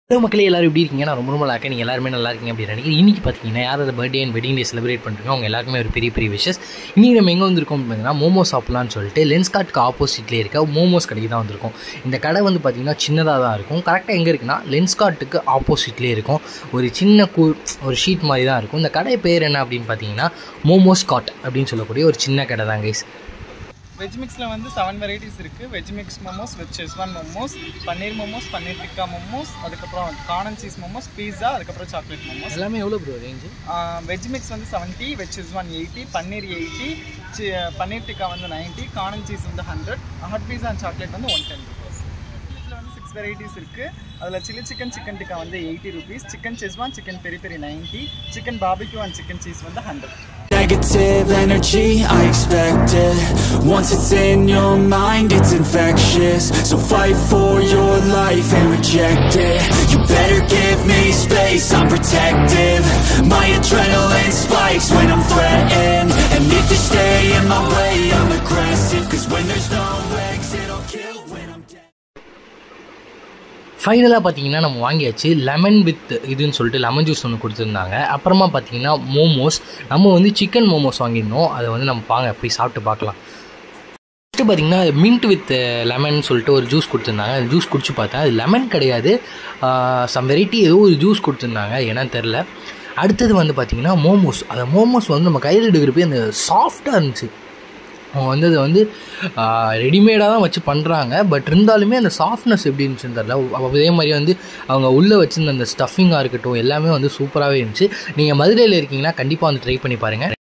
hello மக்களே எல்லாரும் எப்படி இருக்கீங்க நான் ரொம்ப ரொம்ப நல்லா இருக்கேன் நீங்கள் எல்லாருமே நல்லா இருக்கீங்க அப்படின்னு நினைக்கிறேன் இன்றைக்கி பார்த்தீங்கன்னா யாரோட birthday and wedding day celebrate பண்ணுறோம் அவங்க எல்லாருக்குமே ஒரு பெரிய பெரிய விஷஸ் இன்றைக்கி நம்ம எங்கே வந்திருக்கோம் பார்த்தீங்கன்னா மோமோஸ் சாப்பிட்லான்னு சொல்லிட்டு லென்ஸ் கார்ட்க்கு ஆப்போசிட்லேயே இருக்க மோமோஸ் கடைக்கு தான் வந்திருக்கோம் இந்த கடை வந்து பார்த்திங்கன்னா சின்னதாக தான் இருக்கும் கரெக்டாக எங்கே இருக்குன்னா லென்ஸ் கார்ட்டுக்கு ஆப்போசிட்லேயே இருக்கும் ஒரு சின்ன கூ ஒரு ஷீட் மாதிரி தான் இருக்கும் இந்த கடை பேர் என்ன அப்படின்னு பார்த்தீங்கன்னா மோமோஸ் காட் அப்படின்னு சொல்லக்கூடிய ஒரு சின்ன கடை தான் கைஸ் வெஜ் மிக்ஸில் வந்து செவன் வெரைட்டிஸ் இருக்குது veg mix momos veg Schezwan momos paneer momos paneer tikka momos அதுக்கப்புறம் கார்ன் சீஸ் மோமோஸ் பீஸா அதுக்கப்புறம் சாக்லேட் மோமோஸ் எல்லாமே எவ்வளோ ப்ரோ ரேஞ்சு வெஜ் மிக்ஸ் வந்து seventy veg Schezwan eighty paneer eighty paneer tikka வந்து நைன்ட்டி கார்ன் சீஸ் வந்து hundred hot pizza and chocolate வந்து ஒன் டென் ருபீஸ் இதில் வந்து சிக்ஸ் வெரைட்டிஸ் இருக்குது அதில் சில்லி சிக்கன் சிக்கன் டிக்கா வந்து eighty rupees chicken Schezwan chicken peri peri ninety chicken barbecue and chicken cheese வந்து hundred Negative energy, I expect it Once it's in your mind, it's infectious So fight for your life and reject it You better give me space, I'm protective My adrenaline spikes when I'm threatened And if you stay in my way, I'm aggressive Cause when there's no exit, I'll kill when I'm dead ஃபைனலாக பார்த்தீங்கன்னா நம்ம வாங்கியாச்சு lemon with இதுன்னு சொல்லிட்டு lemon juice ஒன்று கொடுத்துருந்தாங்க அப்புறமா பார்த்தீங்கன்னா மோமோஸ் நம்ம வந்து சிக்கன் மோமோஸ் வாங்கியிருந்தோம் அதை வந்து நம்ம வாங்க போய் சாப்பிட்டு பார்க்கலாம் ஃபஸ்ட்டு பார்த்தீங்கன்னா மின்ட் வித் லெமன் சொல்லிட்டு ஒரு ஜூஸ் கொடுத்துருந்தாங்க அந்த ஜூஸ் குடிச்சு பார்த்தேன் அது லெமன் கிடையாது சம் வெரைட்டி ஏதோ ஒரு ஜூஸ் கொடுத்துருந்தாங்க என்னன்னு தெரில அடுத்தது வந்து பார்த்தீங்கன்னா மோமோஸ் அந்த மோமோஸ் வந்து நம்ம கையில் எடுக்கிறப்பே அந்த சாஃப்டாக இருந்துச்சு அவங்க வந்து அதை வந்து ரெடிமேடாக தான் வச்சு பண்ணுறாங்க பட் இருந்தாலுமே அந்த சாஃப்ட்னஸ் எப்படி இருந்துச்சுன்னு தெரில அதே மாதிரி வந்து அவங்க உள்ளே வச்சிருந்த அந்த ஸ்டஃபிங்காக இருக்கட்டும் எல்லாமே வந்து சூப்பராகவே இருந்துச்சு நீங்கள் மதுரையில் இருக்கீங்கன்னா கண்டிப்பாக வந்து ட்ரை பண்ணி பாருங்கள்